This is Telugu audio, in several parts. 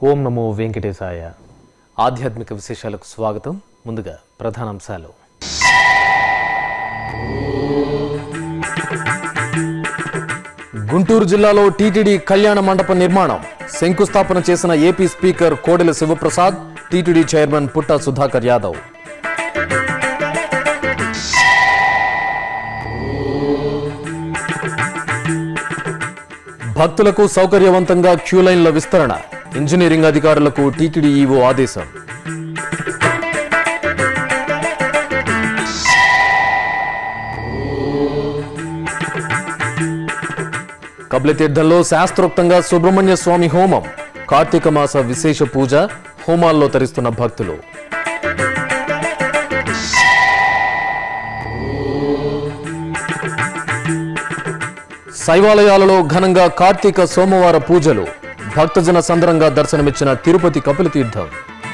ఓం నమో వెంకటేశాయ ఆధ్యాత్మిక విశేషాలకు స్వాగతం ముందుగా ప్రధానాంశాలు గుంటూరు జిల్లాలో టీటీడీ కళ్యాణ మండప నిర్మాణం శంకుస్థాపన చేసిన AP speaker Kodela Sivaprasad TTD chairman Putta Sudhakar Yadav భక్తులకు సౌకర్యవంతంగా క్యూలైన్ల విస్తరణ ఇంజనీరింగ్ అధికారులకు టీటీడీ ఈవో ఆదేశం కబ్లతీర్థంలో శాస్త్రోక్తంగా సుబ్రహ్మణ్య స్వామి హోమం కార్తీక మాస విశేష పూజ హోమాల్లో తరిస్తున్న భక్తులు శైవాలయాలలో ఘనంగా కార్తీక సోమవార పూజలు భక్తజన సందరంగా దర్శనమిచ్చిన తిరుపతి కపిలతీర్థం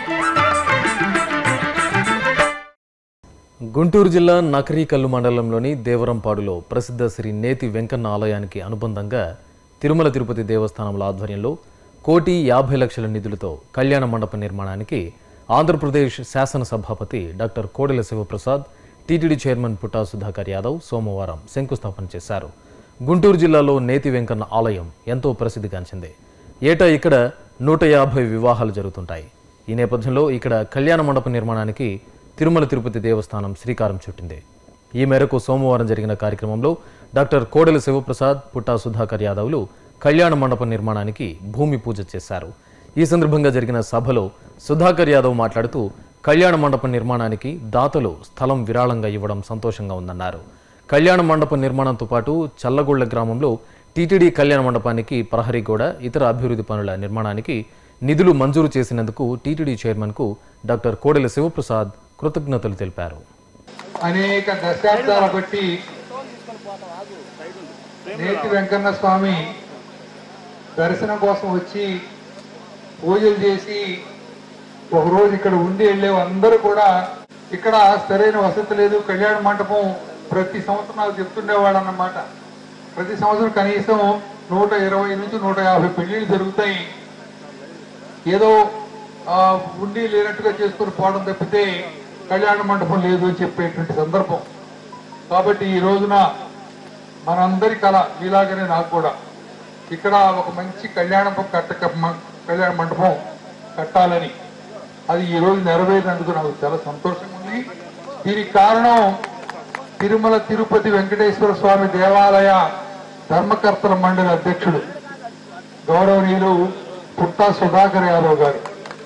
గుంటూరు జిల్లా నకరీకల్లు మండలంలోని దేవరంపాడులో ప్రసిద్ధ శ్రీ నేతి వెంకన్న ఆలయానికి అనుబంధంగా తిరుమల తిరుపతి దేవస్థానముల ఆధ్వర్యంలో కోటి యాభై లక్షల నిధులతో కళ్యాణ మండప నిర్మాణానికి ఆంధ్రప్రదేశ్ శాసనసభాపతి doctor Kodela Sivaprasad TTD chairman Putta Sudhakar Yadav సోమవారం శంకుస్థాపన చేశారు గుంటూరు జిల్లాలో నేతి వెంకన్న ఆలయం ఎంతో ప్రసిద్ధిగాంచింది ఏటా ఇక్కడ నూట యాభై వివాహాలు జరుగుతుంటాయి ఈ నేపథ్యంలో ఇక్కడ కళ్యాణ మండప నిర్మాణానికి తిరుమల తిరుపతి దేవస్థానం శ్రీకారం చుట్టింది ఈ మేరకు సోమవారం జరిగిన కార్యక్రమంలో డాక్టర్ కోడెల శివప్రసాద్ పుట్టా సుధాకర్ యాదవ్లు కళ్యాణ మండప నిర్మాణానికి భూమి పూజ చేశారు ఈ సందర్భంగా జరిగిన సభలో సుధాకర్ యాదవ్ మాట్లాడుతూ కళ్యాణ మండప నిర్మాణానికి దాతలు స్థలం విరాళంగా ఇవ్వడం సంతోషంగా ఉందన్నారు కళ్యాణ మండప నిర్మాణంతో పాటు చల్లగొళ్ల గ్రామంలో టీటీడీ కళ్యాణ మండపానికి ప్రహరీ గోడ ఇతర అభివృద్ధి పనుల నిర్మాణానికి నిధులు మంజూరు చేసినందుకు టీటీడీ చైర్మన్కు డాక్టర్ కోడెల శివప్రసాద్ కృతజ్ఞతలు తెలిపారు అనేక దశాబ్దాల బట్టి నేతి వెంకన్న స్వామి దర్శనం కోసం వచ్చి పూజలు చేసి ఒకరోజు ఇక్కడ ఉండి వెళ్ళే అందరూ కూడా ఇక్కడ సరైన వసతి లేదు కళ్యాణ మండపం ప్రతి సంవత్సరం నాకు చెప్తుండేవాడు అన్నమాట ప్రతి సంవత్సరం కనీసం నూట ఇరవై నుంచి నూట యాభై పెళ్లిళ్ళు జరుగుతాయి ఏదో ఆ, ఉండి లేనట్టుగా చేసుకుని పోవడం తప్పితే కళ్యాణ మండపం లేదు అని చెప్పేటువంటి సందర్భం కాబట్టి ఈ రోజున మనందరి కళ ఇలాగనే నాకు కూడా ఇక్కడ ఒక మంచి కళ్యాణ కట్ట కళ్యాణ మండపం కట్టాలని అది ఈ రోజు నెరవేరినందుకు నాకు చాలా సంతోషంగా ఉంది దీనికి కారణం తిరుమల తిరుపతి వెంకటేశ్వర స్వామి దేవాలయ ధర్మకర్తల మండలి అధ్యక్షుడు గౌరవనీయులు పుట్టా సుధాకర్ యాదవ్ గారు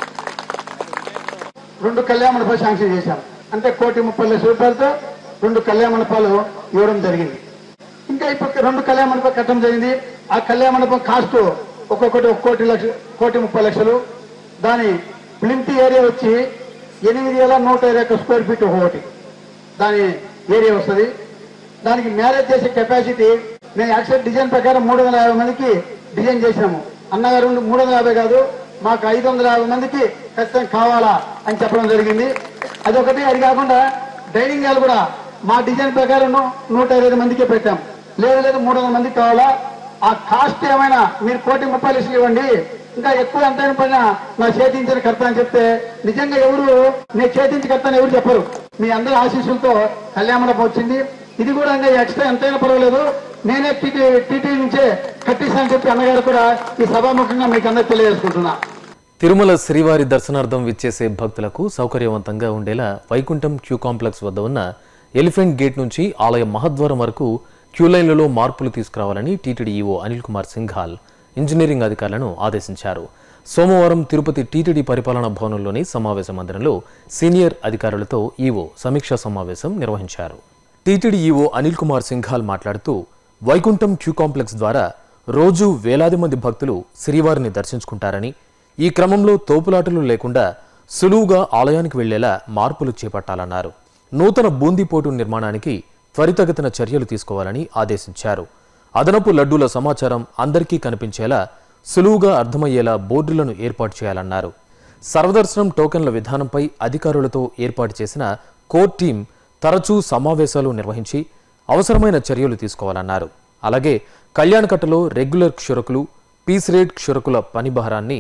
రెండు కళ్యాణ మండపాలు శాంక్షన్ చేశాం అంటే కోటి ముప్పై లక్షల రూపాయలతో రెండు కళ్యాణ మండపాలు ఇవ్వడం జరిగింది ఇంకా ఇప్పుడు రెండు కళ్యాణ మండపాలు కట్టడం జరిగింది ఆ కళ్యాణ మండపం కాస్ట్ ఒక్కొక్కటి ఒక కోటి లక్ష కోటి ముప్పై లక్షలు దాని ప్లింత్ ఏరియా వచ్చి ఎనిమిది వేల నూట ఇరవై ఒక్క స్క్వేర్ ఫీట్ ఒక్కొక్కటి దాని ఏరియా వస్తుంది దానికి మ్యారేజ్ చేసే కెపాసిటీ నేను యాక్చువల్ డిజైన్ ప్రకారం మూడు వందల యాభై మందికి డిజైన్ చేసినాము అన్నగారు మూడు వందల యాభై కాదు మాకు ఐదు వందల యాభై మందికి ఖచ్చితంగా కావాలా అని చెప్పడం జరిగింది అదొకటి అది కాకుండా డైనింగ్ హాల్ కూడా మా డిజైన్ ప్రకారం నూట ఇరవై మందికి పెట్టాం లేదు లేదు మూడు వందల మందికి కావాలా ఆ కాస్ట్ ఏమైనా మీరు కోటి ముప్పై లక్షలు ఇవ్వండి ఇంకా ఎక్కువ ఎంతైనా పైన నా చేతించిన కర్త అని చెప్తే నిజంగా ఎవరు నేను చేతించి కర్త అని ఎవరు చెప్పరు మీ అందరి ఆశీస్సులతో కళ్యాణ మండపం వచ్చింది ఇది కూడా ఇంకా ఎక్స్ట్రా ఎంతైనా పర్వాలేదు నేనే టీటీ టీటీ నుంచే కట్టిస్తానని చెప్పి అన్నగారు కూడా ఈ సభాముఖంగా మీకు అందరికి తెలియజేసుకుంటున్నా తిరుమల శ్రీవారి దర్శనార్థం విచ్చేసే భక్తులకు సౌకర్యవంతంగా ఉండేలా వైకుంఠం క్యూ కాంప్లెక్స్ వద్ద ఉన్న ఎలిఫెంట్ గేట్ నుంచి ఆలయ మహద్వారం వరకు క్యూ లైన్లలో మార్పులు తీసుకురావాలని TTD EO Anil Kumar Singhal engineering అధికారులను ఆదేశించారు సోమవారం తిరుపతి టీటీడీ పరిపాలనా భవనంలోని సమావేశ మందిరంలో సీనియర్ అధికారులతో ఈవో సమీక్షా సమావేశం నిర్వహించారు టీటీడీ ఈవో అనిల్ కుమార్ సింఘాల్ మాట్లాడుతూ వైకుంఠం క్యూ కాంప్లెక్స్ ద్వారా రోజు వేలాది మంది భక్తులు శ్రీవారిని దర్శించుకుంటారని ఈ క్రమంలో తోపులాటలు లేకుండా సులువుగా ఆలయానికి వెళ్లేలా మార్పులు చేపట్టాలన్నారు నూతన బూందీపోటు నిర్మాణానికి త్వరితగతిన చర్యలు తీసుకోవాలని ఆదేశించారు అదనపు లడ్డూల సమాచారం అందరికీ కనిపించేలా సులువుగా అర్థమయ్యేలా బోర్డులను ఏర్పాటు చేయాలన్నారు సర్వదర్శనం టోకెన్ల విధానంపై అధికారులతో ఏర్పాటు చేసిన కోర్ టీం తరచూ సమావేశాలు నిర్వహించి అవసరమైన చర్యలు తీసుకోవాలన్నారు అలాగే కళ్యాణకట్టలో రెగ్యులర్ క్షురకులు పీస్ రేట్ క్షురకుల పని భారాన్ని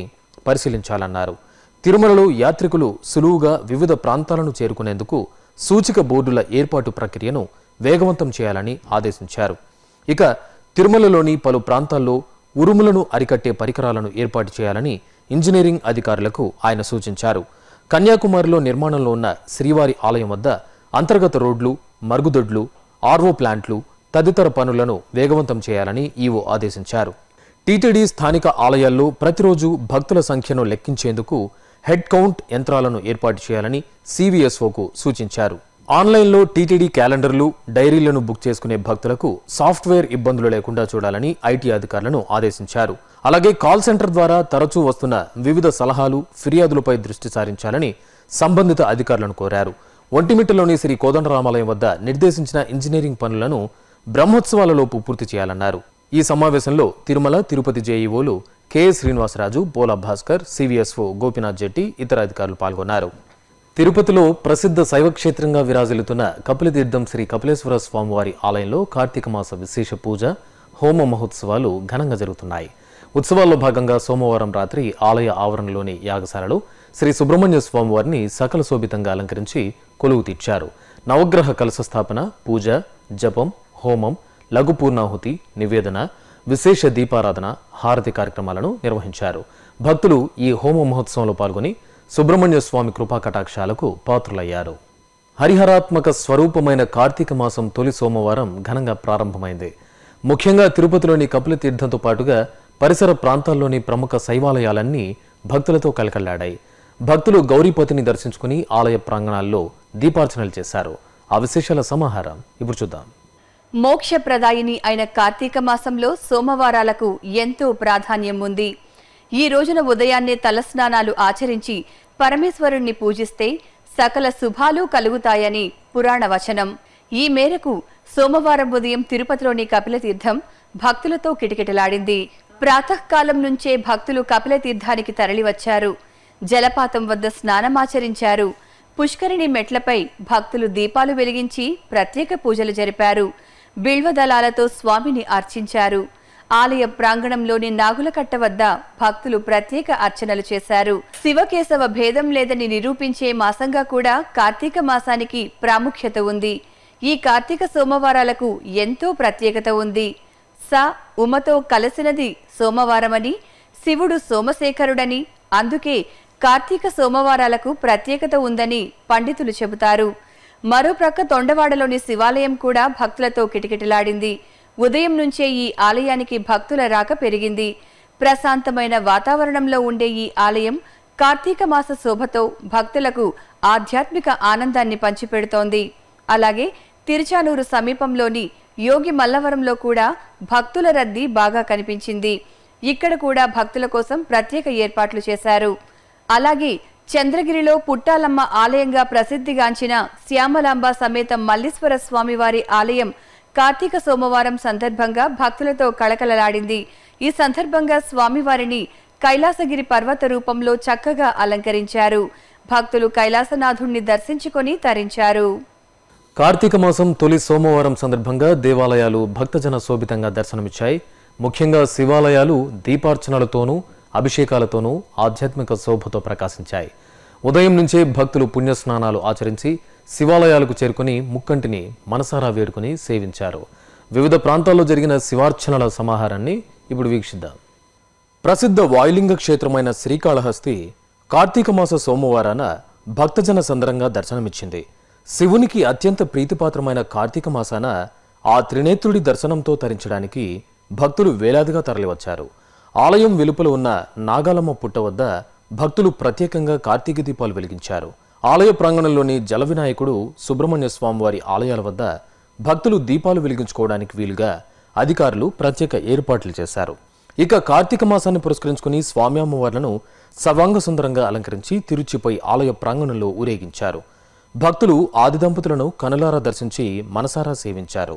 పరిశీలించాలన్నారు తిరుమలలో యాత్రికులు సులువుగా వివిధ ప్రాంతాలను చేరుకునేందుకు సూచిక బోర్డుల ఏర్పాటు ప్రక్రియను వేగవంతం చేయాలని ఆదేశించారు ఇక తిరుమలలోని పలు ప్రాంతాల్లో ఉరుములను అరికట్టే పరికరాలను ఏర్పాటు చేయాలని ఇంజనీరింగ్ అధికారులకు ఆయన సూచించారు కన్యాకుమారిలో నిర్మాణంలో ఉన్న శ్రీవారి ఆలయం వద్ద అంతర్గత రోడ్లు మరుగుదొడ్లు ఆర్వో ప్లాంట్లు తదితర పనులను వేగవంతం చేయాలని ఈవో ఆదేశించారు టీటీడీ స్థానిక ఆలయాల్లో ప్రతిరోజు భక్తుల సంఖ్యను లెక్కించేందుకు హెడ్ కౌంట్ యంత్రాలను ఏర్పాటు చేయాలని సివిఎస్ఓకు సూచించారు ఆన్లైన్లో టీటీడీ క్యాలెండర్లు డైరీలను బుక్ చేసుకునే భక్తులకు సాఫ్ట్వేర్ ఇబ్బందులు లేకుండా చూడాలని ఐటీ అధికారులను ఆదేశించారు అలాగే కాల్ సెంటర్ ద్వారా తరచూ వస్తున్న వివిధ సలహాలు ఫిర్యాదులపై దృష్టి సారించాలని సంబంధిత అధికారులను కోరారు ఒంటిమిట్టలోని శ్రీ కోదండరామాలయం వద్ద నిర్దేశించిన ఇంజనీరింగ్ పనులను బ్రహ్మోత్సవాలలోపు పూర్తి చేయాలన్నారు ఈ సమావేశంలో తిరుమల తిరుపతి జేఈఓలు కె శ్రీనివాసరాజు పోలా భాస్కర్ సివిఎస్ఓ గోపినాథ్ జెట్టి ఇతర అధికారులు పాల్గొన్నారు తిరుపతిలో ప్రసిద్ధ శైవక్షేత్రంగా విరాజిల్లుతున్న కపిలతీర్థం శ్రీ కపిలేశ్వర స్వామివారి ఆలయంలో కార్తీక మాస విశేష పూజ హోమ మహోత్సవాలు ఘనంగా జరుగుతున్నాయి ఉత్సవాల్లో భాగంగా సోమవారం రాత్రి ఆలయ ఆవరణలోని యాగశాలలో శ్రీ సుబ్రహ్మణ్య స్వామివారిని సకల శోభితంగా అలంకరించి కొలువు తీర్చారు నవగ్రహ కలశ స్థాపన పూజ జపం హోమం లఘు పూర్ణాహుతి నివేదన విశేష దీపారాధన హారతి కార్యక్రమాలను నిర్వహించారు భక్తులు ఈ హోమ మహోత్సవంలో పాల్గొని సుబ్రహ్మణ్య స్వామి కృపా కటాక్షాలకు పాత్రులయ్యారు హరిహరాత్మక స్వరూపమైన కార్తీక మాసం తొలి సోమవారం ఘనంగా ప్రారంభమైంది ముఖ్యంగా తిరుపతిలోని కపిల తీర్థంతో పాటుగా పరిసర ప్రాంతాల్లోని ప్రముఖ శైవాలయాలన్నీ భక్తులతో కలకల్లాడాయి భక్తులు గౌరీపతిని దర్శించుకుని ఆలయ ప్రాంగణాల్లో దీపార్చనలు చేశారు ఆ విశేషాల సమాహారం ఇప్పుడు చూద్దాం మోక్షప్రదాయిని అయిన కార్తీక మాసంలో సోమవారాలకు ఎంతో ప్రాధాన్యం ఉంది ఈ రోజున ఉదయాన్నే తలస్నానాలు ఆచరించి పరమేశ్వరుణ్ణి పూజిస్తే సకల శుభాలు కలుగుతాయని పురాణ వచనం ఈ మేరకు సోమవారం ఉదయం తిరుపతిలోని కపిలతీర్థం భక్తులతో కిటకిటలాడింది ప్రాతకాలం నుంచే భక్తులు కపిలతీర్థానికి తరలివచ్చారు జలపాతం వద్ద స్నానమాచరించారు పుష్కరిణి మెట్లపై భక్తులు దీపాలు వెలిగించి ప్రత్యేక పూజలు జరిపారు బిల్వదళాలతో స్వామిని అర్చించారు ఆలయ ప్రాంగణంలోని నాగులకట్ట వద్ద భక్తులు ప్రత్యేక అర్చనలు చేశారు శివకేశవ భేదం లేదని నిరూపించే మాసంగా కూడా కార్తీక మాసానికి ప్రాముఖ్యత ఉంది ఈ కార్తీక సోమవారాలకు ఎంతో ప్రత్యేకత ఉంది స ఉమతో కలిసినది సోమవారమని శివుడు సోమశేఖరుడని అందుకే కార్తీక సోమవారాలకు ప్రత్యేకత ఉందని పండితులు చెబుతారు మరోప్రక్క తొండవాడలోని శివాలయం కూడా భక్తులతో కిటకిటలాడింది ఉదయం నుంచే ఈ ఆలయానికి భక్తుల రాక పెరిగింది ప్రశాంతమైన వాతావరణంలో ఉండే ఈ ఆలయం కార్తీక మాస శోభతో భక్తులకు ఆధ్యాత్మిక ఆనందాన్ని పంచిపెడుతోంది అలాగే తిరుచానూరు సమీపంలోని యోగి మల్లవరంలో కూడా భక్తుల రద్దీ బాగా కనిపించింది ఇక్కడ కూడా భక్తుల కోసం ప్రత్యేక ఏర్పాట్లు చేశారు అలాగే చంద్రగిరిలో పుట్టాలమ్మ ఆలయంగా ప్రసిద్ధిగాంచిన శ్యామలాంబ సమేత మల్లీశ్వర స్వామివారి ఆలయం కార్తీక సోమవారం సందర్భంగా భక్తులతో కళకళలాడింది ఈ సందర్భంగా స్వామివారిని కైలాసగిరి పర్వత రూపంలో చక్కగా అలంకరించారు భక్తులు కైలాసనాథుణ్ణి దర్శించుకొని తరించారు కార్తీక మాసం తొలి సోమవారం సందర్భంగా దేవాలయాలు భక్తజన శోభితంగా దర్శనమిచ్చాయి ముఖ్యంగా శివాలయాలు దీపార్చనలతోనూ అభిషేకాలతోనూ ఆధ్యాత్మిక శోభతో ప్రకాశించాయి ఉదయం నుంచే భక్తులు పుణ్యస్నానాలు ఆచరించి శివాలయాలకు చేరుకుని ముక్కంటిని మనసారా వేడుకుని సేవించారు వివిధ ప్రాంతాల్లో జరిగిన శివార్చనల సమాహారాన్ని ఇప్పుడు వీక్షిద్దాం ప్రసిద్ధ వాయులింగ క్షేత్రమైన శ్రీకాళహస్తి కార్తీక మాస సోమవారాన భక్తజన సందరంగా దర్శనమిచ్చింది శివునికి అత్యంత ప్రీతిపాత్రమైన కార్తీక మాసాన ఆ త్రినేత్రుడి దర్శనంతో తరించడానికి భక్తులు వేలాదిగా తరలివచ్చారు ఆలయం వెలుపల ఉన్న నాగాలమ్మ పుట్ట వద్ద భక్తులు ప్రత్యేకంగా కార్తీక దీపాలు వెలిగించారు ఆలయ ప్రాంగణంలోని జల వినాయకుడు సుబ్రహ్మణ్య స్వామివారి ఆలయాల వద్ద భక్తులు దీపాలు వెలిగించుకోవడానికి వీలుగా అధికారులు ప్రత్యేక ఏర్పాట్లు చేశారు ఇక కార్తీక మాసాన్ని పురస్కరించుకుని స్వామి అమ్మవార్లను సవాంగ సుందరంగా అలంకరించి తిరుచిపై ఆలయ ప్రాంగణంలో ఊరేగించారు భక్తులు ఆది దంపతులను కనులారా దర్శించి మనసారా సేవించారు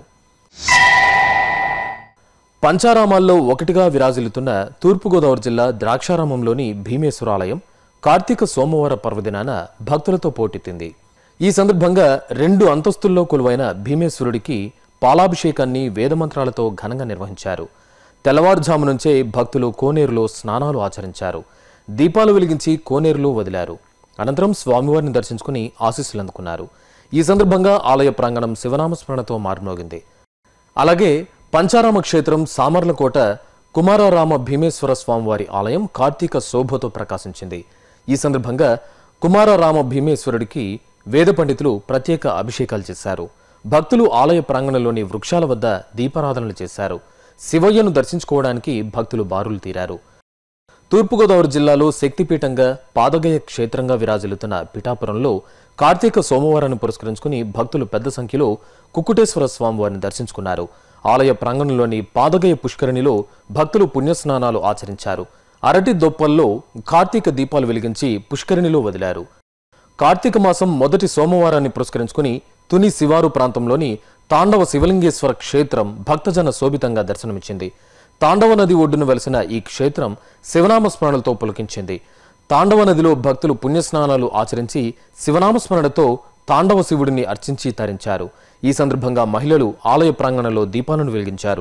పంచారామాల్లో ఒకటిగా విరాజిల్లుతున్న తూర్పుగోదావరి జిల్లా ద్రాక్షారామంలోని భీమేశ్వరాలయం కార్తీక సోమవార పర్వదినాన భక్తులతో పోటెత్తింది ఈ సందర్భంగా రెండు అంతస్తుల్లో కొలువైన భీమేశ్వరుడికి పాలాభిషేకాన్ని వేదమంత్రాలతో ఘనంగా నిర్వహించారు తెల్లవారుజాము నుంచే భక్తులు కోనేరులో స్నానాలు ఆచరించారు దీపాలు వెలిగించి కోనేరులో వదిలారు అనంతరం స్వామివారిని దర్శించుకుని ఆశీస్సులు అందుకున్నారు ఈ సందర్భంగా ఆలయ ప్రాంగణం శివనామస్మరణతో మారుమోగింది అలాగే పంచారామ క్షేత్రం సామర్లకోట కుమారరామ భీమేశ్వర స్వామివారి ఆలయం కార్తీక శోభతో ప్రకాశించింది ఈ సందర్భంగా కుమారరామ భీమేశ్వరుడికి వేద పండితులు ప్రత్యేక అభిషేకాలు చేశారు భక్తులు ఆలయ ప్రాంగణంలోని వృక్షాల వద్ద దీపారాధనలు చేశారు శివయ్యను దర్శించుకోవడానికి భక్తులు బారులు తీరారు తూర్పుగోదావరి జిల్లాలో శక్తిపీఠంగా పాదగయ క్షేత్రంగా విరాజిల్లుతున్న పిఠాపురంలో కార్తీక సోమవారాన్ని పురస్కరించుకుని భక్తులు పెద్ద సంఖ్యలో కుక్కుటేశ్వర స్వామివారిని దర్శించుకున్నారు ఆలయ ప్రాంగణంలోని పాదగయ పుష్కరిణిలో భక్తులు పుణ్యస్నానాలు ఆచరించారు అరటి దొప్పల్లో కార్తీక దీపాలు వెలిగించి పుష్కరిణిలో వదిలారు కార్తీక మాసం మొదటి సోమవారాన్ని పురస్కరించుకుని తుని శివారు ప్రాంతంలోని తాండవ శివలింగేశ్వర క్షేత్రం భక్తజన శోభితంగా దర్శనమిచ్చింది తాండవ నది ఒడ్డున వెలిసిన ఈ క్షేత్రం శివనామస్మరణలతో పులకించింది తాండవ నదిలో భక్తులు పుణ్యస్నానాలు ఆచరించి శివనామస్మరణతో తాండవ శివుడిని అర్చించి తరించారు ఈ సందర్భంగా మహిళలు ఆలయ ప్రాంగణంలో దీపాలను వెలిగించారు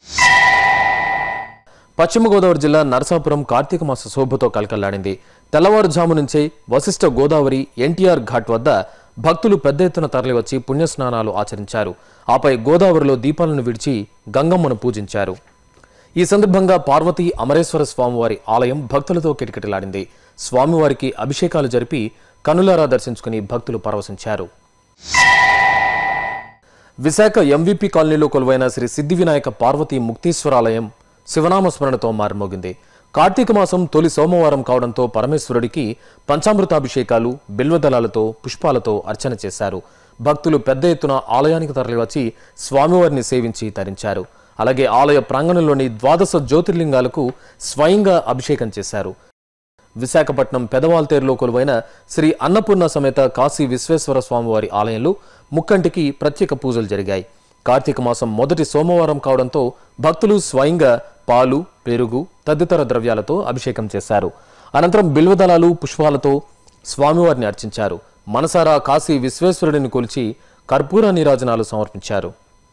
పశ్చిమ గోదావరి జిల్లా నరసాపురం కార్తీక మాస శోభతో కలకల్లాడింది తెల్లవారుజాము నుంచే వశిష్ఠ గోదావరి ఎన్టీఆర్ ఘాట్ వద్ద భక్తులు పెద్ద ఎత్తున తరలివచ్చి పుణ్యస్నానాలు ఆచరించారు ఆపై గోదావరిలో దీపాలను విడిచి గంగమ్మను పూజించారు ఈ సందర్భంగా పార్వతీ అమరేశ్వర స్వామివారి ఆలయం భక్తులతో కిటకిటలాడింది స్వామివారికి అభిషేకాలు జరిపి కనులారా దర్శించుకుని భక్తులు పరవశించారు విశాఖ ఎంవీపీ కాలనీలో కొలువైన శ్రీ సిద్ధి వినాయక పార్వతీ ముక్తీశ్వరాలయం శివనామ స్మరణతో మారుమోగింది కార్తీక మాసం తొలి సోమవారం కావడంతో పరమేశ్వరుడికి పంచామృతాభిషేకాలు బిల్వదళాలతో పుష్పాలతో అర్చన చేశారు భక్తులు పెద్ద ఎత్తున ఆలయానికి తరలివచ్చి స్వామివారిని సేవించి తరించారు అలాగే ఆలయ ప్రాంగణంలోని ద్వాదశ జ్యోతిర్లింగాలకు స్వయంగా అభిషేకం చేశారు విశాఖపట్నం పెదవాల్తేరులో కొలువైన శ్రీ అన్నపూర్ణ సమేత కాశీ విశ్వేశ్వర స్వామివారి ఆలయంలో ముక్కంటికి ప్రత్యేక పూజలు జరిగాయి కార్తీక మాసం మొదటి సోమవారం కావడంతో భక్తులు స్వయంగా పాలు పెరుగు తదితర ద్రవ్యాలతో అభిషేకం చేశారు అనంతరం బిల్వదళాలు పుష్పాలతో స్వామివారిని అర్చించారు మనసారా కాశీ విశ్వేశ్వరుడిని కొలిచి కర్పూర నీరాజనాలు సమర్పించారు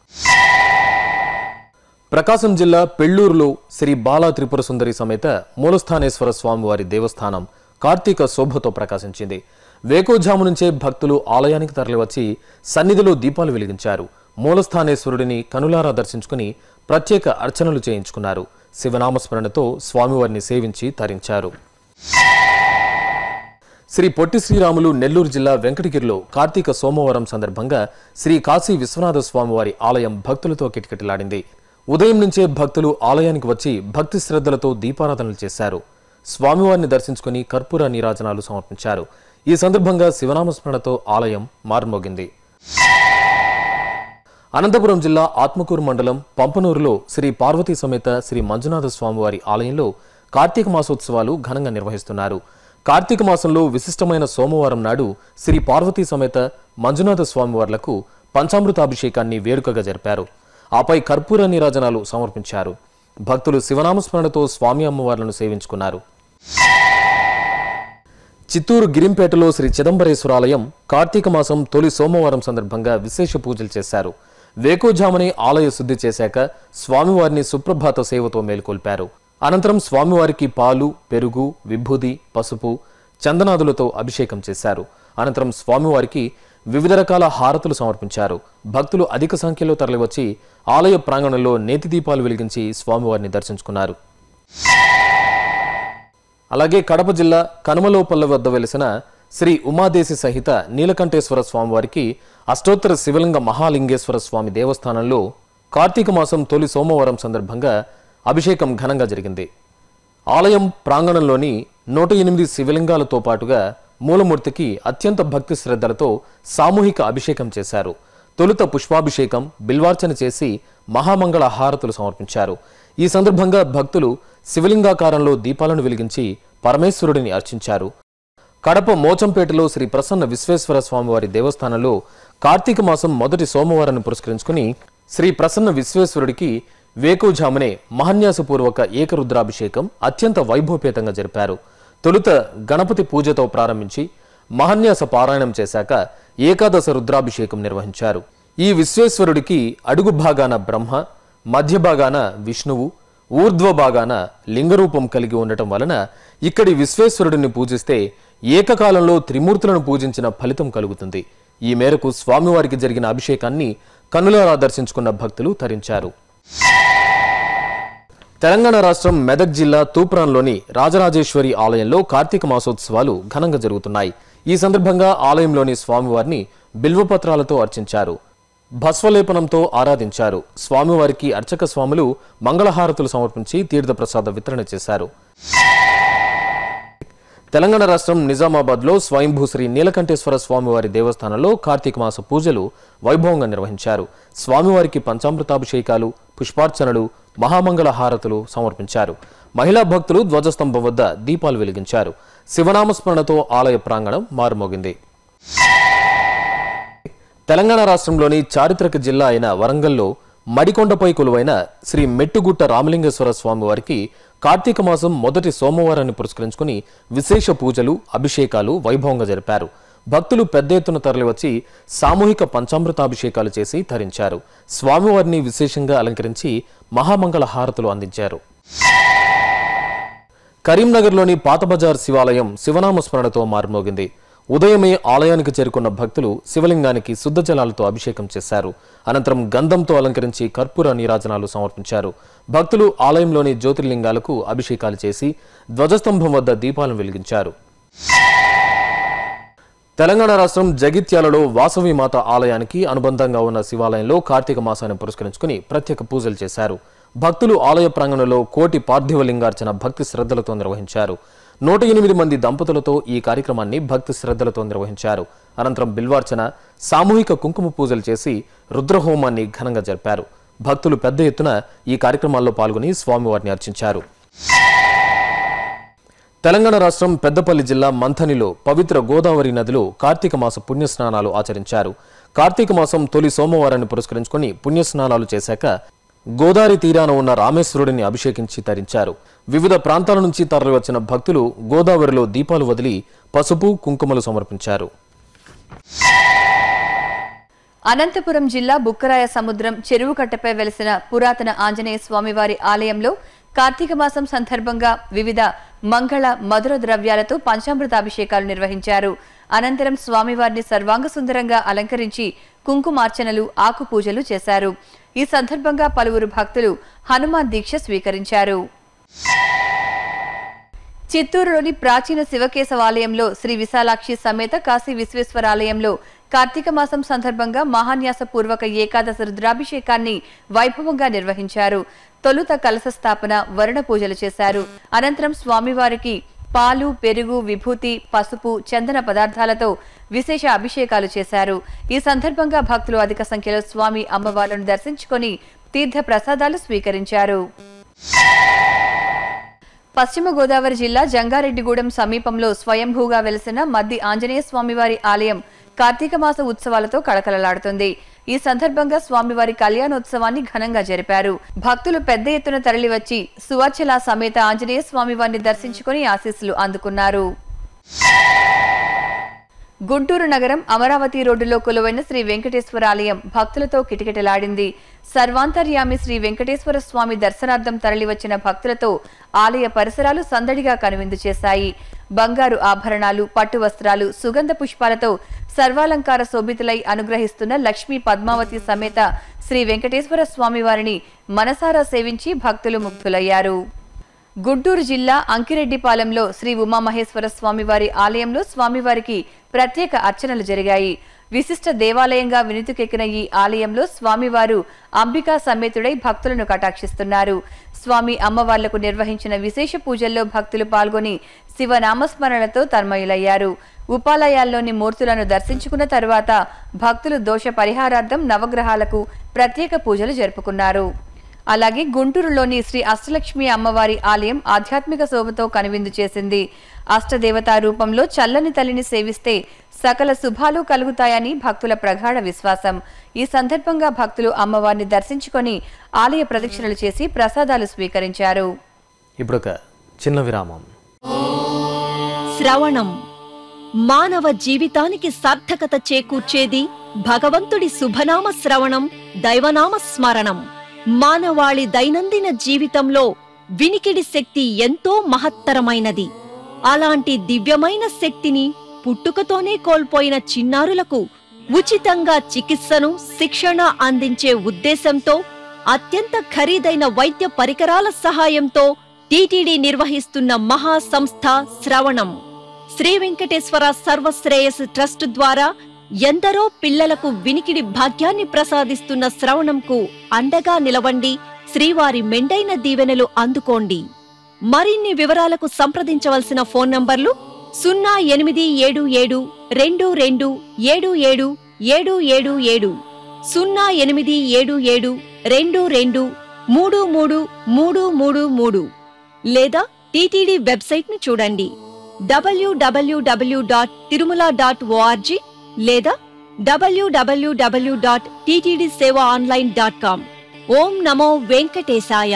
ప్రకాశం జిల్లా పెళ్లూరులో శ్రీ బాలా త్రిపుర సుందరి సమేత మూలస్థానేశ్వర స్వామివారి దేవస్థానం కార్తీక శోభతో ప్రకాశించింది వేకోజాము నుంచే భక్తులు ఆలయానికి తరలివచ్చి సన్నిధిలో దీపాలు వెలిగించారు మూలస్థానేశ్వరుడిని కనులారా దర్శించుకుని ప్రత్యేక అర్చనలు చేయించుకున్నారు శివనామస్మరణతో స్వామివారిని సేవించి తరించారు శ్రీ పొట్టి శ్రీరాములు నెల్లూరు జిల్లా వెంకటగిరిలో కార్తీక సోమవారం సందర్భంగా శ్రీ కాశీ విశ్వనాథ స్వామివారి ఆలయం భక్తులతో కిటకిటలాడింది ఉదయం నుంచే భక్తులు ఆలయానికి వచ్చి భక్తి శ్రద్ధలతో దీపారాధనలు చేశారు స్వామివారిని దర్శించుకుని కర్పూర నీరాజనాలు సమర్పించారు ఈ సందర్భంగా శివనామస్మరణతో ఆలయం మారుమోగింది అనంతపురం జిల్లా ఆత్మకూరు మండలం పంపనూరులో శ్రీ పార్వతీ సమేత శ్రీ మంజునాథ స్వామివారి ఆలయంలో కార్తీక మాసోత్సవాలు ఘనంగా నిర్వహిస్తున్నారు కార్తీక మాసంలో విశిష్టమైన సోమవారం నాడు శ్రీ పార్వతీ సమేత మంజునాథ స్వామివార్లకు పంచామృతాభిషేకాన్ని వేడుకగా జరిపారు ఆపై కర్పూర నీరాజనాలు సమర్పించారు భక్తులు శివనామస్మరణతో స్వామి అమ్మవార్లను సేవించుకున్నారు చిత్తూరు గిరింపేటలో శ్రీ చిదంబరేశ్వరాలయం కార్తీక మాసం తొలి సోమవారం సందర్భంగా విశేష పూజలు చేశారు వేకోజామని ఆలయ శుద్ధి చేశాక స్వామివారిని సుప్రభాత సేవతో మేల్కొల్పారు అనంతరం స్వామివారికి పాలు పెరుగు విభూది పసుపు చందనాదులతో అభిషేకం చేశారు అనంతరం స్వామివారికి వివిధ రకాల హారతులు సమర్పించారు భక్తులు అధిక సంఖ్యలో తరలివచ్చి ఆలయ ప్రాంగణంలో నేతి దీపాలు వెలిగించి స్వామివారిని దర్శించుకున్నారు అలాగే కడప జిల్లా కనుమలోపల్ల వద్ద వెలిసిన శ్రీ ఉమాదేశి సహిత నీలకంఠేశ్వర స్వామివారికి అష్టోత్తర శివలింగ మహాలింగేశ్వర స్వామి దేవస్థానంలో కార్తీక మాసం తొలి సోమవారం సందర్భంగా అభిషేకం ఘనంగా జరిగింది ఆలయం ప్రాంగణంలోని నూట ఎనిమిది శివలింగాలతో పాటుగా మూలమూర్తికి అత్యంత భక్తి శ్రద్ధలతో సామూహిక అభిషేకం చేశారు తొలుత పుష్పాభిషేకం బిల్వార్చన చేసి మహామంగళ హారతులు సమర్పించారు ఈ సందర్భంగా భక్తులు శివలింగాకారంలో దీపాలను వెలిగించి పరమేశ్వరుడిని అర్చించారు కడప మోచంపేటలో శ్రీ ప్రసన్న విశ్వేశ్వర స్వామివారి దేవస్థానంలో కార్తీక మాసం మొదటి సోమవారాన్ని పురస్కరించుకుని శ్రీ ప్రసన్న విశ్వేశ్వరుడికి వేకుజామునే మహన్యాసపూర్వక ఏకరుద్రాభిషేకం అత్యంత వైభవపేతంగా జరిపారు తొలుత గణపతి పూజతో ప్రారంభించి మహన్యాస పారాయణం చేశాక ఏకాదశ రుద్రాభిషేకం నిర్వహించారు ఈ విశ్వేశ్వరుడికి అడుగు భాగాన బ్రహ్మ మధ్య భాగాన విష్ణువు ఊర్ధ్వ భాగాన లింగరూపం కలిగి ఉండటం వలన ఇక్కడి విశ్వేశ్వరుడిని పూజిస్తే ఏకకాలంలో త్రిమూర్తులను పూజించిన ఫలితం కలుగుతుంది ఈ మేరకు స్వామివారికి జరిగిన అభిషేకాన్ని కన్నులారా దర్శించుకున్న భక్తులు తరించారు తెలంగాణ రాష్ట్రం మెదక్ జిల్లా తూప్రాన్లోని రాజరాజేశ్వరి ఆలయంలో కార్తీక మాసోత్సవాలు ఘనంగా జరుగుతున్నాయి ఈ సందర్భంగా ఆలయంలోని స్వామివారిని బిల్వపత్రాలతో అర్చించారు భస్వలేపనంతో ఆరాధించారు స్వామివారికి అర్చక స్వాములు మంగళహారతులు సమర్పించి తీర్థప్రసాద వితరణ చేశారు తెలంగాణ రాష్ట్రం నిజామాబాద్లో స్వయంభూ శ్రీ నీలకంఠేశ్వర స్వామివారి దేవస్థానంలో కార్తీక మాస పూజలు వైభవంగా నిర్వహించారు స్వామివారికి పంచామృతాభిషేకాలు పుష్పార్చనలు మహామంగళ హారతులు సమర్పించారు మహిళా భక్తులు ధ్వజస్తంభం వద్ద దీపాలు వెలిగించారు శివనామస్మరణతో ఆలయ ప్రాంగణం మారుమోగింది తెలంగాణ రాష్ట్రంలోని చారిత్రక జిల్లా అయిన వరంగల్లో మడికొండపై కొలువైన శ్రీ మెట్టుగుట్ట రామలింగేశ్వర స్వామి వారికి కార్తీక మాసం మొదటి సోమవారాన్ని పురస్కరించుకుని విశేష పూజలు అభిషేకాలు వైభవంగా జరిపారు భక్తులు పెద్ద ఎత్తున తరలివచ్చి సామూహిక పంచామృతాభిషేకాలు చేసి తరించారు స్వామివారిని విశేషంగా అలంకరించి మహామంగళ హారతులు అందించారు కరీంనగర్లోని పాతబజార్ శివాలయం శివనామ స్మరణతో మారుమోగింది ఉదయమే ఆలయానికి చేరుకున్న భక్తులు శివలింగానికి శుద్ధ జలాలతో అభిషేకం చేశారు అనంతరం గంధంతో అలంకరించి కర్పూర నీరాజనాలు సమర్పించారు భక్తులు ఆలయంలోని జ్యోతిర్లింగాలకు అభిషేకాలు చేసి ధ్వజస్తంభం వద్ద దీపాలను వెలిగించారు తెలంగాణ రాష్ట్రం జగిత్యాలలో వాసవి మాత ఆలయానికి అనుబంధంగా ఉన్న శివాలయంలో కార్తీక మాసాన్ని పురస్కరించుకుని ప్రత్యేక పూజలు చేశారు భక్తులు ఆలయ ప్రాంగణంలో కోటి పార్థివ లింగార్చన భక్తి శ్రద్ధలతో నిర్వహించారు నూట ఎనిమిది మంది దంపతులతో ఈ కార్యక్రమాన్ని భక్తి శ్రద్ధలతో నిర్వహించారు అనంతరం బిల్వార్చన సామూహిక కుంకుమ పూజలు చేసి రుద్రహోమాన్ని ఘనంగా జరిపారు భక్తులు పెద్ద ఎత్తున ఈ కార్యక్రమాల్లో పాల్గొని స్వామివారిని అర్చించారు తెలంగాణ రాష్ట్రం పెద్దపల్లి జిల్లా మంథనిలో పవిత్ర గోదావరి నదిలో కార్తీక మాస పుణ్యస్నానాలు ఆచరించారు కార్తీక మాసం తొలి సోమవారాన్ని పురస్కరించుకొని పుణ్యస్నానాలు చేశాక గోదావరి తీరాన ఉన్న రామేశ్వరుడిని అభిషేకించి తరించారు వివిధ ప్రాంతాల నుంచి తరలివచ్చిన భక్తులు గోదావరిలో దీపాలు వదిలి పసుపు కుంకుమలు సమర్పించారు అనంతపురం జిల్లా బుక్కరాయ సముద్రం చెరువు కట్టపై వెలిసిన పురాతన ఆంజనేయ స్వామివారి ఆలయంలో కార్తీక మాసం సందర్భంగా వివిధ మంగళ మధుర ద్రవ్యాలతో పంచామృతాభిషేకాలు నిర్వహించారు అనంతరం స్వామివారిని సర్వాంగ సుందరంగా అలంకరించి కుంకుమార్చనలు ఆకు పూజలు చేశారు ఈ సందర్భంగా పలువురు భక్తులు హనుమాన్ దీక్ష స్వీకరించారు చిత్తూరులోని ప్రాచీన శివకేశవ ఆలయంలో శ్రీ విశాలాక్షి సమేత కాశీ విశ్వేశ్వర ఆలయంలో కార్తీక మాసం సందర్భంగా మహాన్యాస పూర్వక ఏకాదశ రుద్రాభిషేకాన్ని వైభవంగా నిర్వహించారు తొలుత కలశ స్థాపన వరుణ పూజలు చేశారు అనంతరం స్వామివారికి పాలు పెరుగు విభూతి పసుపు చందన పదార్థాలతో విశేష అభిషేకాలు చేశారు ఈ సందర్భంగా భక్తులు అధిక సంఖ్యలో స్వామి అమ్మవార్లను దర్శించుకొని తీర్థ ప్రసాదాలు స్వీకరించారు పశ్చిమ గోదావరి జిల్లా జంగారెడ్డిగూడెం సమీపంలో స్వయంభూగా వెలిసిన మద్ది ఆంజనేయ స్వామివారి ఆలయం కార్తీక మాస ఉత్సవాలతో కళకళలాడుతుంది ఈ సందర్భంగా స్వామివారి కళ్యాణోత్సవాన్ని ఘనంగా జరిపారు భక్తులు పెద్ద ఎత్తున తరలివచ్చి సువచ్చల సమేత ఆంజనేయ స్వామివారిని దర్శించుకుని ఆశీస్సులు అందుకున్నారు గుంటూరు నగరం అమరావతి రోడ్డులో కొలువైన శ్రీ వెంకటేశ్వర ఆలయం భక్తులతో కిటకిటలాడింది సర్వాంతర్యామి శ్రీ వెంకటేశ్వర స్వామి దర్శనార్థం తరలివచ్చిన భక్తులతో ఆలయ పరిసరాలు సందడిగా కనువిందు చేశాయి బంగారు ఆభరణాలు పట్టు వస్త్రాలు సుగంధ పుష్పాలతో సర్వాలంకార శోభితులై అనుగ్రహిస్తున్న లక్ష్మీ పద్మావతి సమేత శ్రీ వెంకటేశ్వర స్వామి వారిని మనసారా సేవించి భక్తులు ముక్తులయ్యారు గుంటూరు జిల్లా అంకిరెడ్డిపాలెంలో శ్రీ ఉమామహేశ్వర స్వామివారి ఆలయంలో స్వామివారికి ప్రత్యేక అర్చనలు జరిగాయి విశిష్ట దేవాలయంగా వినుతికెక్కిన ఈ ఆలయంలో స్వామివారు అంబికా సమేతుడై భక్తులను కటాక్షిస్తున్నారు స్వామి అమ్మవార్లకు నిర్వహించిన విశేష పూజల్లో భక్తులు పాల్గొని శివనామస్మరణలతో తన్మయులయ్యారు ఉపాలయాల్లోని మూర్తులను దర్శించుకున్న తరువాత భక్తులు దోష పరిహారార్థం నవగ్రహాలకు ప్రత్యేక పూజలు జరుపుకున్నారు అలాగే గుంటూరులోని శ్రీ అష్టలక్ష్మి అమ్మవారి ఆలయం ఆధ్యాత్మిక శోభతో కనువిందు చేసింది అష్టదేవతా రూపంలో చల్లని తల్లిని సేవిస్తే సకల శుభాలు కలుగుతాయని భక్తుల ప్రగాఢ విశ్వాసం ఈ సందర్భంగా భక్తులు అమ్మవారిని దర్శించుకొని ఆలయ ప్రదక్షిణలు చేసి ప్రసాదాలు స్వీకరించారు ఇప్పుడొక చిన్న విరామం శ్రవణం మానవ జీవితానికి సార్థకత చేకూర్చేది భగవంతుడి శుభనామ శ్రవణం దైవనామ స్మరణం మానవాళి దైనందిన జీవితంలో వినికిడి శక్తి ఎంతో మహత్తరమైనది అలాంటి దివ్యమైన శక్తిని పుట్టుకతోనే కోల్పోయిన చిన్నారులకు ఉచితంగా చికిత్సను శిక్షణ అందించే ఉద్దేశంతో అత్యంత ఖరీదైన వైద్య పరికరాల సహాయంతో టీటీడీ నిర్వహిస్తున్న మహా సంస్థ శ్రవణం శ్రీ వెంకటేశ్వర సర్వశ్రేయస్ ట్రస్ట్ ద్వారా ఎందరో పిల్లలకు వినికిడి భాగ్యాన్ని ప్రసాదిస్తున్న శ్రవణంకు అండగా నిలవండి శ్రీవారి మెండైన దీవెనలు అందుకోండి మరిన్ని వివరాలకు సంప్రదించవలసిన ఫోన్ నంబర్లు సున్నా ఎనిమిది ఏడు ఏడు రెండు రెండు ఏడు ఏడు ఏడు ఏడు ఏడు సున్నా ఎనిమిది ఏడు ఏడు రెండు రెండు మూడు మూడు మూడు మూడు మూడు లేదా టీటీడీ వెబ్సైట్ను చూడండి డబ్ల్యూడబ్ల్యూడబ్ల్యూ డాట్ తిరుమల డాట్ ఓఆర్జీ లేదా డబ్ల్యూడబ్ల్యూడబ్ల్యూ dot TTD seva online dot com ఓం నమో వెంకటేశాయ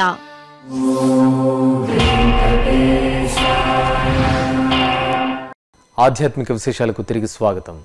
ఆధ్యాత్మిక విశేషాలకు తిరిగి స్వాగతం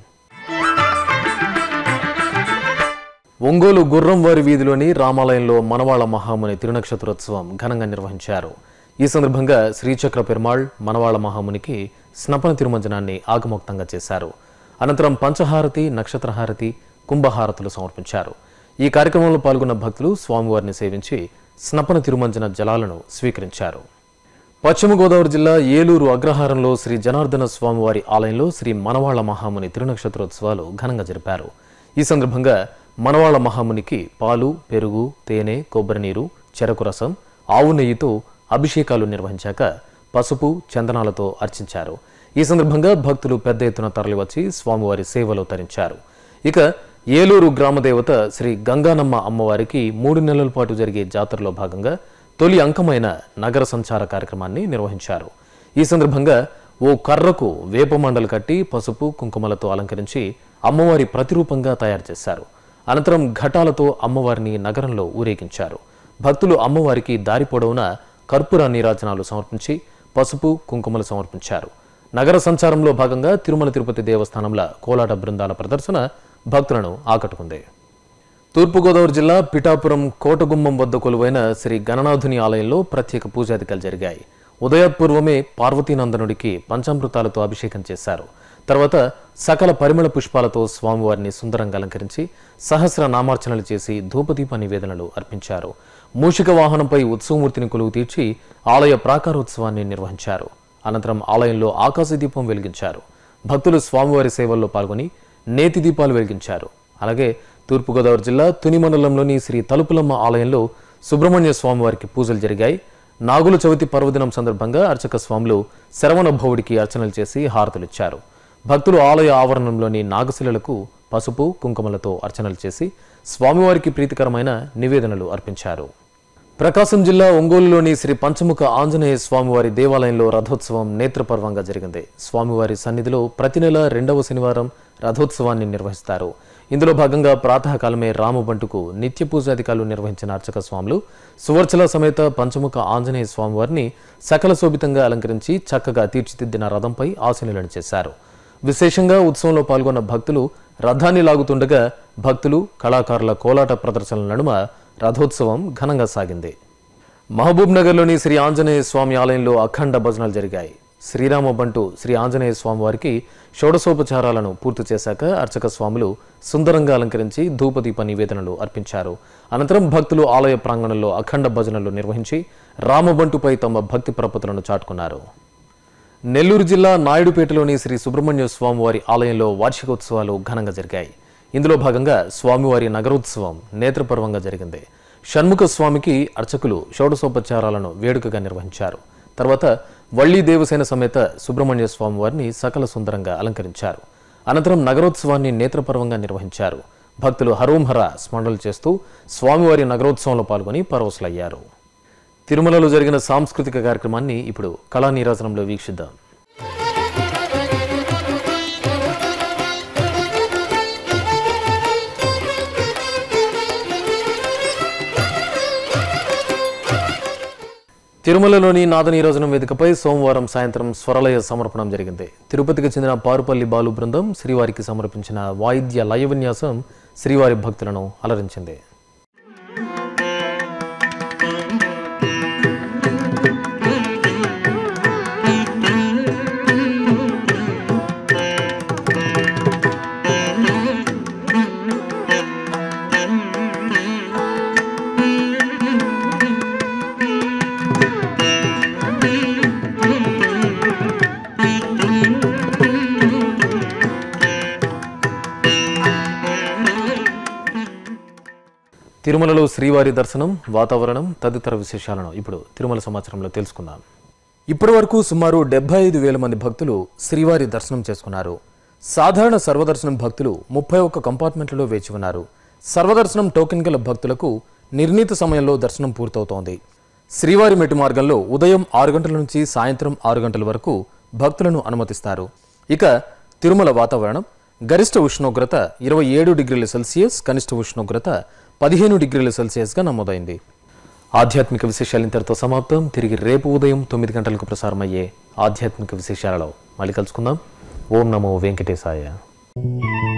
ఒంగోలు గుర్రంవారి వీధిలోని రామాలయంలో మనవాళ మహాముని తిరునక్షత్రోత్సవం ఘనంగా నిర్వహించారు ఈ సందర్భంగా శ్రీచక్ర పెరుమాళ్ మనవాళ మహామునికి స్నపన తిరుమంజనాన్ని ఆగమోక్తంగా చేశారు అనంతరం పంచహారతి నక్షత్రహారతి కుంభహారతులు సమర్పించారు ఈ కార్యక్రమంలో పాల్గొన్న భక్తులు స్వామివారిని సేవించి స్నపన తిరుమంజన జలాలను స్వీకరించారు పశ్చిమ గోదావరి జిల్లా ఏలూరు అగ్రహారంలో శ్రీ జనార్దన స్వామివారి ఆలయంలో శ్రీ మనవాళ్ల మహాముని తిరునక్షత్రోత్సవాలు ఘనంగా జరిపారు ఈ సందర్భంగా మనవాళ్ల మహామునికి పాలు పెరుగు తేనె కొబ్బరి నీరు చెరకు రసం ఆవు నెయ్యితో అభిషేకాలు నిర్వహించాక పసుపు చందనాలతో అర్చించారు ఈ సందర్భంగా భక్తులు పెద్ద ఎత్తున తరలివచ్చి స్వామివారి సేవలో తరించారు ఇక ఏలూరు గ్రామదేవత శ్రీ గంగానమ్మ అమ్మవారికి మూడు నెలల పాటు జరిగే జాతరలో భాగంగా తొలి అంకమైన నగర సంచార కార్యక్రమాన్ని నిర్వహించారు ఈ సందర్భంగా ఓ కర్రకు వేప మండలు కట్టి పసుపు కుంకుమలతో అలంకరించి అమ్మవారి ప్రతిరూపంగా తయారు చేశారు అనంతరం ఘటాలతో అమ్మవారిని నగరంలో ఊరేగించారు భక్తులు అమ్మవారికి దారి పొడవునా కర్పూర నీరాజనాలు సమర్పించి పసుపు కుంకుమలు సమర్పించారు నగర సంచారంలో భాగంగా తిరుమల తిరుపతి దేవస్థానంలో కోలాట బృందాల ప్రదర్శన భక్తులను ఆకట్టుకుంది తూర్పుగోదావరి జిల్లా పిఠాపురం కోటగుమ్మం వద్ద కొలువైన శ్రీ గణనాథుని ఆలయంలో ప్రత్యేక పూజాధికాలు జరిగాయి ఉదయపూర్వమే పార్వతీనందనుడికి పంచామృతాలతో అభిషేకం చేశారు తర్వాత సకల పరిమళ పుష్పాలతో స్వామివారిని సుందరంగా అలంకరించి సహస్ర నామార్చనలు చేసి ధూపదీప నివేదనలు అర్పించారు మూషిక వాహనంపై ఉత్సవమూర్తిని కొలువు తీర్చి ఆలయ ప్రాకారోత్సవాన్ని నిర్వహించారు అనంతరం ఆలయంలో ఆకాశ దీపం వెలిగించారు భక్తులు స్వామివారి సేవల్లో పాల్గొని నేతి దీపాలు వెలిగించారు అలాగే తూర్పుగోదావరి జిల్లా తుని మండలంలోని శ్రీ తలుపులమ్మ ఆలయంలో సుబ్రహ్మణ్య స్వామివారికి పూజలు జరిగాయి నాగుల చవితి పర్వదినం సందర్భంగా అర్చక స్వాములు శరవణ భవుడికి అర్చనలు చేసి హారతులిచ్చారు భక్తులు ఆలయ ఆవరణంలోని నాగశిలలకు పసుపు కుంకుమలతో అర్చనలు చేసి స్వామివారికి ప్రీతికరమైన నివేదనలు అర్పించారు ప్రకాశం జిల్లా ఒంగోలులోని శ్రీ పంచముఖ ఆంజనేయ స్వామివారి దేవాలయంలో రథోత్సవం నేత్రపర్వంగా జరిగింది స్వామివారి సన్నిధిలో ప్రతి నెల రెండవ శనివారం రథోత్సవాన్ని నిర్వహిస్తారు ఇందులో భాగంగా ప్రాతకాలమే రామబంటుకు నిత్య పూజాధికారులు నిర్వహించిన అర్చక స్వాములు సువర్చల సమేత పంచముఖ ఆంజనేయ స్వామివారిని సకల శోభితంగా అలంకరించి చక్కగా తీర్చిదిద్దిన రథంపై ఆశీనులను చేశారు విశేషంగా ఉత్సవంలో పాల్గొన్న భక్తులు రథాన్ని లాగుతుండగా భక్తులు కళాకారుల కోలాట ప్రదర్శనల నడుమ రథోత్సవం ఘనంగా సాగింది మహబూబ్ నగర్లోని శ్రీ ఆంజనేయ స్వామి ఆలయంలో అఖండ భజనలు జరిగాయి శ్రీరామ బంటు శ్రీ ఆంజనేయ స్వామి వారికి షోడశోపచారాలను పూర్తి చేశాక అర్చక స్వాములు సుందరంగా అలంకరించి ధూపదీప నివేదనలు అర్పించారు అనంతరం భక్తులు ఆలయ ప్రాంగణంలో అఖండ భజనలు నిర్వహించి రామబంటుపై తమ భక్తి ప్రపతులను చాటుకున్నారు నెల్లూరు జిల్లా నాయుడుపేటలోని శ్రీ సుబ్రహ్మణ్య స్వామివారి ఆలయంలో వార్షికోత్సవాలు ఘనంగా జరిగాయి ఇందులో భాగంగా స్వామివారి నగరోత్సవం నేత్రపర్వంగా జరిగింది షణ్ముఖ స్వామికి అర్చకులు షోడశోపచారాలను వేడుకగా నిర్వహించారు తర్వాత వள்ளీ దేవసేన సమేత సుబ్రహ్మణ్య స్వామివారిని సకల సుందరంగా అలంకరించారు అనంతరం నగరోత్సవాన్ని నేత్రపర్వంగా నిర్వహించారు భక్తులు హరోం హర స్మరణలు చేస్తూ స్వామివారి నగరోత్సవంలో పాల్గొని పరవశులయ్యారు తిరుమలలో జరిగిన సాంస్కృతిక కార్యక్రమాన్ని ఇప్పుడు కళా నీరాజనంలో వీక్షిద్దాం తిరుమలలోని నాదనీరాజనం వేదికపై సోమవారం సాయంత్రం స్వరలయ సమర్పణం జరిగింది తిరుపతికి చెందిన పారుపల్లి బాలు బృందం శ్రీవారికి సమర్పించిన వాయిద్య లయ విన్యాసం శ్రీవారి భక్తులను అలరించింది తిరుమలలో శ్రీవారి దర్శనం వాతావరణం తదితర విశేషాలను ఇప్పుడు తిరుమల సమాచారంలో తెలుసుకుందాం ఇప్పటి వరకు సుమారు డెబ్బై ఐదు వేల మంది భక్తులు శ్రీవారి దర్శనం చేసుకున్నారు సాధారణ సర్వదర్శనం భక్తులు ముప్పై ఒక్క కంపార్ట్మెంట్లలో వేచి ఉన్నారు సర్వదర్శనం టోకెన్ గల భక్తులకు నిర్ణీత సమయంలో దర్శనం పూర్తవుతోంది శ్రీవారి మెట్టు మార్గంలో ఉదయం ఆరు గంటల నుంచి సాయంత్రం ఆరు గంటల వరకు భక్తులను అనుమతిస్తారు ఇక తిరుమల వాతావరణం గరిష్ట ఉష్ణోగ్రత ఇరవై ఏడు డిగ్రీల సెల్సియస్ కనిష్ట ఉష్ణోగ్రత పదిహేను డిగ్రీల సెల్సియస్గా నమోదైంది ఆధ్యాత్మిక విశేషాలు ఇంతటితో సమాప్తం తిరిగి రేపు ఉదయం తొమ్మిది గంటలకు ప్రసారమయ్యే ఆధ్యాత్మిక విశేషాలలో మళ్ళీ కలుసుకుందాం ఓం నమో వెంకటేశాయ